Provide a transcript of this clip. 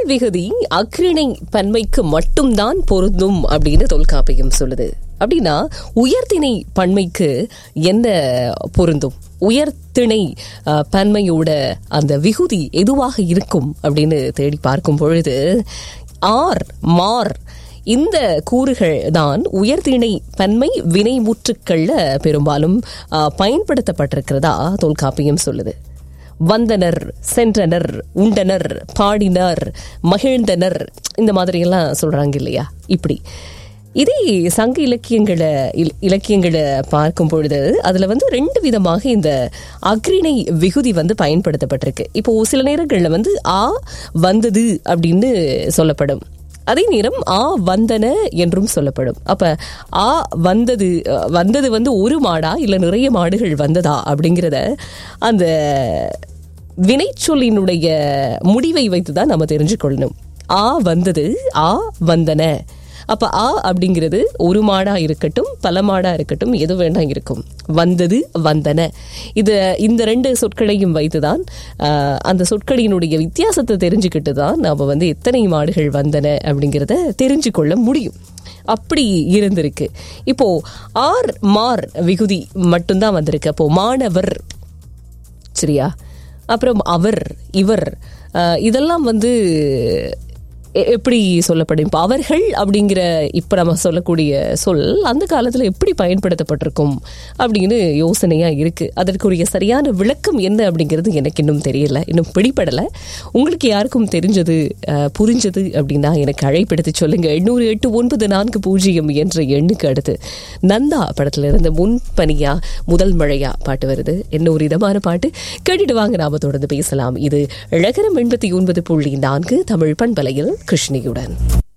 விகுதி அக்ரிணை பன்மைக்கு மட்டும்தான் பொருந்தும் அப்படின்னு தொல்காப்பியம் சொல்லுது அப்படின்னா உயர்திணை பன்மைக்கு என்ன பொருந்தும் உயர்திணை அஹ், பன்மையோட அந்த விகுதி எதுவாக இருக்கும் அப்படின்னு தேடி பார்க்கும் பொழுது ஆர் மார் இந்த கூறுகள் தான் உயர்திணை பன்மை வினைமுற்றுக்கள்ல பெரும்பாலும் அஹ், பயன்படுத்தப்பட்டிருக்கிறதா தொல்காப்பியம் சொல்லுது வந்தனர் சென்றனர் உண்டனர் பாடினர் மகிழ்ந்தனர் இந்த மாதிரி எல்லாம் சொல்றாங்க இல்லையா இப்படி இதே சங்க இலக்கியங்களை இல்- இலக்கியங்களை பார்க்கும் பொழுது அதுல வந்து ரெண்டு விதமாக இந்த அக்ரிணை விகுதி வந்து பயன்படுத்தப்பட்டிருக்கு இப்போ சில நேரங்கள்ல வந்து ஆ வந்தது அப்படின்னு சொல்லப்படும் அதே நேரம் ஆ வந்தன என்றும் சொல்லப்படும் அப்ப ஆ வந்தது அஹ், வந்தது வந்து ஒரு மாடா இல்ல நிறைய மாடுகள் வந்ததா அப்படிங்கிறத அந்த வினைச்சொல்லினுடைய முடிவை வைத்து தான் நம்ம தெரிஞ்சுக்கொள்ளணும் ஆ வந்தது ஆ வந்தன அப்ப ஆ அப்படிங்கிறது ஒரு மாடா இருக்கட்டும் பல மாடா இருக்கட்டும் எது வேணா இருக்கும் வந்தது வந்தன இது இந்த ரெண்டு சொற்களையும் வைத்துதான் ஆஹ், அந்த சொற்களினுடைய வித்தியாசத்தை தெரிஞ்சுக்கிட்டு தான் நாம வந்து எத்தனை மாடுகள் வந்தன அப்படிங்கிறத தெரிஞ்சு கொள்ள முடியும் அப்படி இருந்திருக்கு இப்போ ஆர் மார் விகுதி மட்டும்தான் வந்திருக்கு அப்போ மாணவர் சரியா அப்புறம் அவர் இவர் அஹ், இதெல்லாம் வந்து எ- எப்படி சொல்லப்படும் இப்போ அவர்கள் அப்படிங்கிற இப்போ நம்ம சொல்லக்கூடிய சொல் அந்த காலத்தில் எப்படி பயன்படுத்தப்பட்டிருக்கும் அப்படின்னு யோசனையா இருக்கு அதற்குரிய சரியான விளக்கம் என்ன அப்படிங்கிறது எனக்கு இன்னும் தெரியல இன்னும் பிடிபடலை உங்களுக்கு யாருக்கும் தெரிஞ்சது அஹ், புரிஞ்சது அப்படின்னா எனக்கு அழைப்படுத்தி சொல்லுங்க எண்ணூறு எட்டு ஒன்பது நான்கு பூஜ்ஜியம் என்ற எண்ணுக்கு அடுத்து நந்தா படத்துல இருந்து முன்பனியா முதல் மழையா பாட்டு வருது என்ன ஒரு இதமான பாட்டு கேட்டுட்டு வாங்க நாம தொடர்ந்து பேசலாம் இது இழகரம் எண்பத்தி ஒன்பது புள்ளி நான்கு தமிழ் பண்பலையில் கிருஷ்ணியுடன்